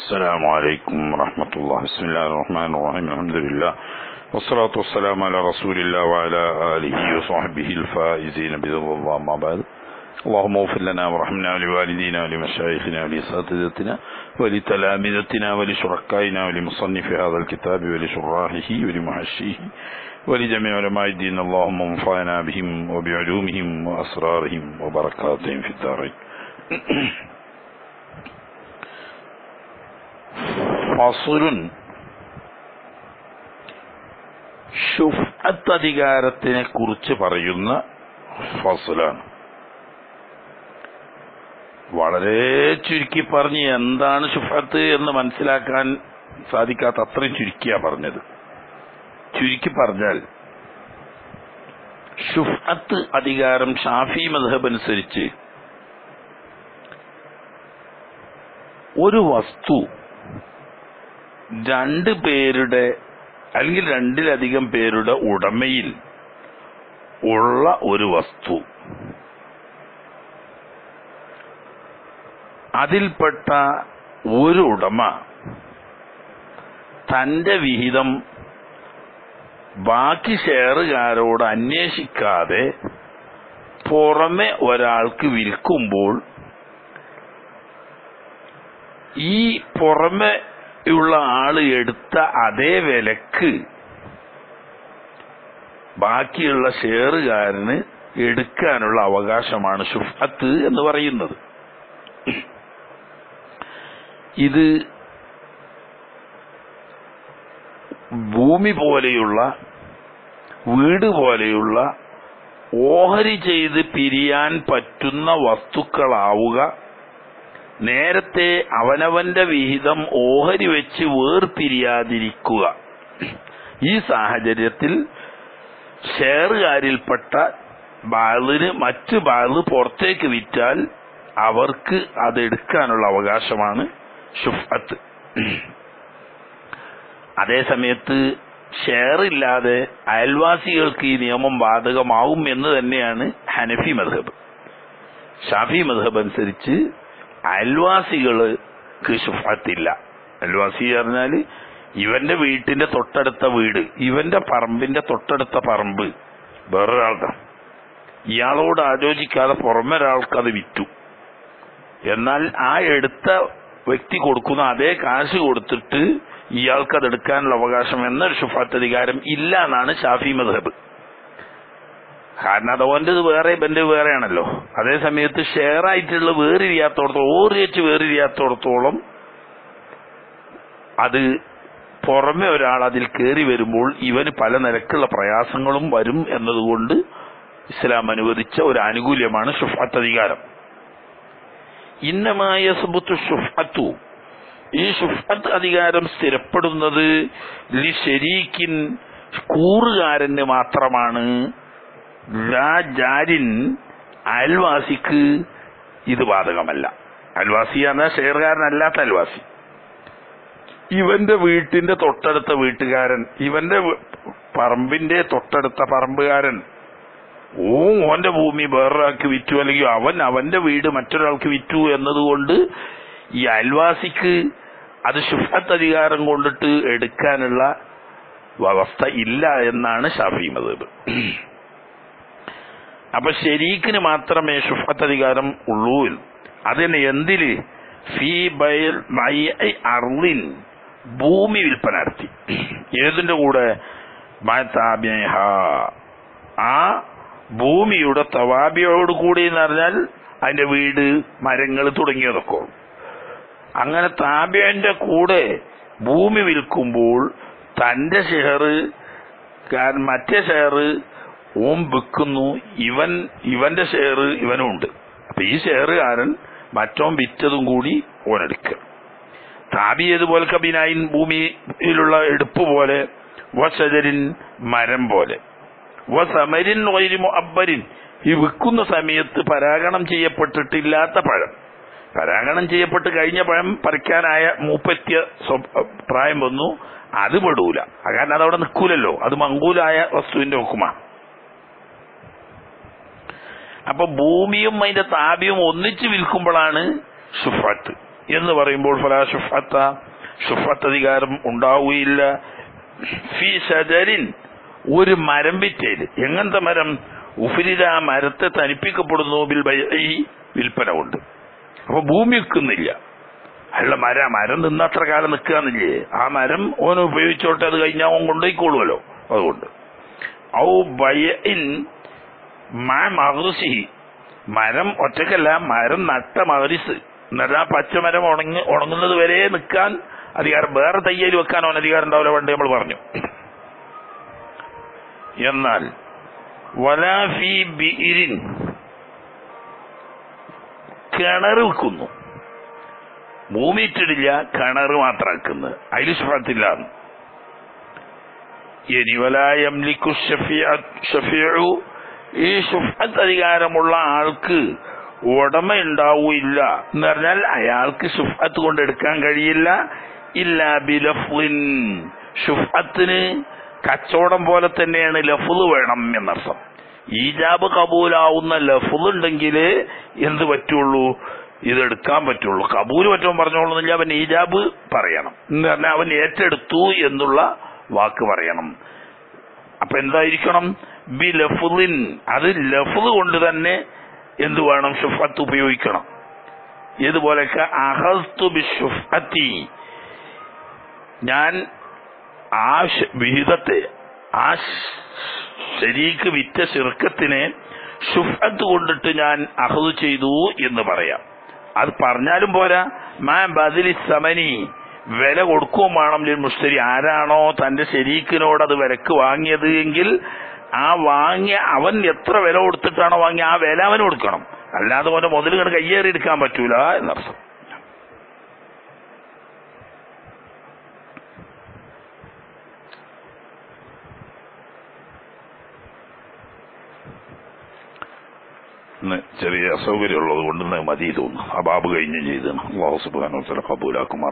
السلام عليكم ورحمة الله بسم الله الرحمن الرحيم الحمد لله والصلاة والسلام على رسول الله وعلى آله وصحبه الفائزين برضا الله ما بعد اللهم اغفر لنا وارحمنا ولوالدينا ولمشايخنا ولأساتذتنا ولتلامذتنا ولشركائنا ولمصنف هذا الكتاب ولشراحه ولمحشيه ولجميع علماء الدين اللهم انفعنا بهم وبعلومهم وأسرارهم وبركاتهم في الدارين ഫസുലുൻ ഷുഫത്ത് അധികാരത്തിനെ കുറിച്ച് പറയുന്ന ഫസുലാണ് വളരെ ചുരുക്കി പറഞ്ഞ് എന്താണ് ഷുഫത്ത് എന്ന് മനസ്സിലാക്കാൻ സാധിക്കാത്ത അത്രയും ചുരുക്കിയാ പറഞ്ഞത് ചുരുക്കി പറഞ്ഞാൽ ഷുഫത്ത് അധികാരം ഷാഫി മധബ് അനുസരിച്ച് ഒരു വസ്തു രണ്ട് പേരുടെ അല്ലെങ്കിൽ രണ്ടിലധികം പേരുടെ ഉടമയിൽ ഉള്ള ഒരു വസ്തു അതിൽപ്പെട്ട ഒരു ഉടമ തന്റെ വിഹിതം ബാക്കി ഷെയറുകാരോട് അന്വേഷിക്കാതെ പുറമെ ഒരാൾക്ക് വിൽക്കുമ്പോൾ ഈ പുറമെ ഉള്ള ആള് എടുത്ത അതേ വിലക്ക് ബാക്കിയുള്ള ഷെയറുകാരന് എടുക്കാനുള്ള അവകാശമാണ് ഷുഫത്ത് എന്ന് പറയുന്നത് ഇത് ഭൂമി പോലെയുള്ള വീട് പോലെയുള്ള ഓഹരി ചെയ്ത് പിരിയാൻ പറ്റുന്ന വസ്തുക്കളാവുക നേരത്തെ അവനവന്റെ വിഹിതം ഓഹരി വെച്ച് വേർപിരിയാതിരിക്കുക ഈ സാഹചര്യത്തിൽ ഷെയറുകാരിൽപ്പെട്ട ബാളിന് മറ്റ് ബാള് പുറത്തേക്ക് വിറ്റാൽ അവർക്ക് അതെടുക്കാനുള്ള അവകാശമാണ് ഷുഫത്ത് അതേസമയത്ത് ഷെയർ ഇല്ലാതെ അയൽവാസികൾക്ക് ഈ നിയമം ബാധകമാവും എന്ന് തന്നെയാണ് ഹനഫി മധബ് ഷാഫി മധബ് അനുസരിച്ച് അയൽവാസികൾക്ക് ഷുഫത്തില്ല അയൽവാസി പറഞ്ഞാല് ഇവന്റെ വീട്ടിന്റെ തൊട്ടടുത്ത വീട് ഇവന്റെ പറമ്പിന്റെ തൊട്ടടുത്ത പറമ്പ് വേറൊരാളുടെ ഇയാളോട് ആലോചിക്കാതെ പുറമെ ഒരാൾക്ക് അത് വിറ്റു എന്നാൽ ആ എടുത്ത വ്യക്തി കൊടുക്കുന്ന അതേ കാശ് കൊടുത്തിട്ട് ഇയാൾക്ക് അത് എടുക്കാനുള്ള അവകാശം എന്നൊരു ഷുഫാത്ത് അധികാരം ഇല്ല എന്നാണ് ഷാഫി മധബ് കാരണം അത് ഓൻ്റെത് വേറെ ഇവന്റെ വേറെയാണല്ലോ അതേ സമയത്ത് ഷെയർ ആയിട്ടുള്ള വേറിരിയാത്തോടത്തോളം ഓറി വെച്ച് വേറിരിയാത്തോടത്തോളം അത് പുറമെ ഒരാൾ അതിൽ കയറി വരുമ്പോൾ ഇവന് പല നിരക്കുള്ള പ്രയാസങ്ങളും വരും എന്നതുകൊണ്ട് ഇസ്ലാം അനുവദിച്ച ഒരു ആനുകൂല്യമാണ് ഷുഫാത്ത് അധികാരം ഇന്നമായ സുബുത്തു ഷുഫത്തു ഈ ഷുഫത്ത് അധികാരം സ്ഥിരപ്പെടുന്നത് ലി ഷെരീക്കിൻ കൂറുകാരന് മാത്രമാണ് ജാരിൻ അയൽവാസിക്ക് ഇത് ബാധകമല്ല അയൽവാസി എന്നാൽ ഷെയർകാരനല്ലാത്ത അയൽവാസി ഇവന്റെ വീട്ടിന്റെ തൊട്ടടുത്ത വീട്ടുകാരൻ ഇവന്റെ പറമ്പിന്റെ തൊട്ടടുത്ത പറമ്പുകാരൻ ഓ ഓന്റെ ഭൂമി വേറൊരാൾക്ക് വിറ്റു അല്ലെങ്കിൽ അവൻ അവന്റെ വീട് മറ്റൊരാൾക്ക് വിറ്റു എന്നതുകൊണ്ട് ഈ അയൽവാസിക്ക് അത് ഷുഫത്ത് അധികാരം കൊണ്ടിട്ട് എടുക്കാനുള്ള വ്യവസ്ഥ ഇല്ല എന്നാണ് ഷാഫി മതബ് അപ്പൊ ഷെരീക്കിന് മാത്രമേ ഷുഫത്ത് അധികാരം ഉള്ളൂ അതിന് എന്തില് ഫീ ബൈൽ അർലിൻ ഭൂമി വിൽപ്പന നടത്തി ഏതിന്റെ കൂടെ ആ ഭൂമിയുടെ തവാബിയോട് കൂടി എന്ന് പറഞ്ഞാൽ അതിന്റെ വീട് മരങ്ങൾ തുടങ്ങിയതൊക്കെ അങ്ങനെ താബ്യന്റെ കൂടെ ഭൂമി വിൽക്കുമ്പോൾ തന്റെ ഷെയർ കാരണം മറ്റേ ഷെയർ ഓം വിൽക്കുന്നു ഇവൻ ഇവന്റെ ഷെയർ ഇവനുണ്ട് അപ്പൊ ഈ ഷെയറുകാരൻ മറ്റോൻ വിറ്റതും കൂടി ഓനെടുക്കുക താബി ഏതുപോലെ കബിനായിൻ ഭൂമിയിലുള്ള എടുപ്പ് പോലെ വസജരിൻ മരം പോലെ വസമരിൻ അബ്ബരിൻ ഈ വിൽക്കുന്ന സമയത്ത് പരാഗണം ചെയ്യപ്പെട്ടിട്ടില്ലാത്ത പഴം പരാഗണം ചെയ്യപ്പെട്ട് കഴിഞ്ഞ പഴം പറിക്കാനായ മൂപ്പത്തിയ പ്രായം വന്നു അത് പെടൂല കാരണം അതവിടെ നിൽക്കൂലല്ലോ അത് മങ്കൂലായ വസ്തുവിന്റെ ഹുക്കുമാണ് അപ്പൊ ഭൂമിയും അതിന്റെ താപ്യവും ഒന്നിച്ച് വിൽക്കുമ്പോഴാണ് ഷുഫത്ത് എന്ന് പറയുമ്പോൾ ഫലാ ഷുഫത്ത ഷുഫത്ത് അധികാരം ഉണ്ടാവുകയില്ല ഫി ഷജരിൻ ഒരു മരം വിറ്റേല് എങ്ങനത്തെ മരം ഉഫിരിത ആ മരത്തെ തനിപ്പിക്കപ്പെടുന്നു ബിൽ ബൈഇ വിൽപ്പന കൊണ്ട് അപ്പൊ ഭൂമി വിൽക്കുന്നില്ല അല്ല മരം മരം നിന്നത്ര കാലം നിൽക്കാന്നില്ലേ ആ മരം ഓൻ ഉപയോഗിച്ചോട്ടെ അത് കഴിഞ്ഞാൽ ഓൻ കൊണ്ടുപോയിക്കോളുമല്ലോ അതുകൊണ്ട് ഔ ബൈഇൻ മാ മഹർസിഹി മരം ഒറ്റക്കല്ല മരം നട്ട മഹരിസ് എന്നിട്ട് ആ പച്ചമരം ഉണങ്ങി ഉണങ്ങുന്നത് വരെ നിൽക്കാൻ അധികാരം വേറെ തയ്യൽ വെക്കാൻ അവൻ അധികാരം ഉണ്ടാവില്ല പണ്ട് നമ്മൾ പറഞ്ഞു എന്നാൽ വലാഫി ബിഇരിൻ കിണർ വെക്കുന്നു ഭൂമി ഇട്ടിടില്ല കിണർ മാത്രമാക്കുന്നത് അതിൽ ശുഭത്തില്ല ഇനി വലായംലിക്കു ഷഫിയു ഈ ഷുഫത്ത് അധികാരമുള്ള ആൾക്ക് ഉടമ ഉണ്ടാവില്ല എന്ന് പറഞ്ഞാൽ അയാൾക്ക് ഷുഫത്ത് കൊണ്ട് എടുക്കാൻ കഴിയില്ല ഇല്ല ബിലഫ്ലിൻ ഷുഫത്തിന് കച്ചവടം പോലെ തന്നെയാണ് ലഫുല് വേണം എന്നർത്ഥം ഈജാബ് കബൂലാവുന്ന ലഫുൽ ഉണ്ടെങ്കിൽ എന്ത് പറ്റുള്ളൂ ഇതെടുക്കാൻ പറ്റുള്ളൂ കബൂല് പറ്റുമ്പോൾ പറഞ്ഞോളുന്നില്ല അവൻ ഈജാബ് പറയണം എന്ന് പറഞ്ഞാൽ അവൻ ഏറ്റെടുത്തു എന്നുള്ള വാക്ക് പറയണം അപ്പൊ എന്തായിരിക്കണം ബി ലഫുലിൻ അത് ലഫുല് കൊണ്ട് തന്നെ എന്ത് വേണം ഷുഫത്ത് ഉപയോഗിക്കണം ഇതുപോലൊക്കെ അഹസ്തു ബി ഷുഫത്തി ഞാൻ ആ ശ- വിഹിതത്തെ ആ ശ- ശരീക്ക് വിറ്റ ശിർക്കത്തിനെ ഷുഫത്ത് കൊണ്ടിട്ട് ഞാൻ അഹദ് ചെയ്തു എന്ന് പറയാം അത് പറഞ്ഞാലും പോരാ മാ ബദിലി സമനി വില കൊടുക്കുകയും വേണം ലിൽ മുസ്തരി ആരാണോ തന്റെ ശരീക്കിനോട് അത് വിലക്ക് വാങ്ങിയത് എങ്കിൽ ആ വാങ്ങിയ അവൻ എത്ര വില കൊടുത്തിട്ടാണോ വാങ്ങിയ ആ വില അവന് കൊടുക്കണം അല്ലാതെ പോലെ മുതൽ കണ്ട് കയ്യേറി എടുക്കാൻ പറ്റൂല എന്നർത്ഥം ഇന്ന് ചെറിയ അസൗകര്യമുള്ളത് കൊണ്ട് ഇന്ന് മതി തോന്നുന്നു ആ ബാബ് കഴിഞ്ഞും ചെയ്തു അള്ളാഹു സുബാനോ ചില കബൂലാക്കുമാർ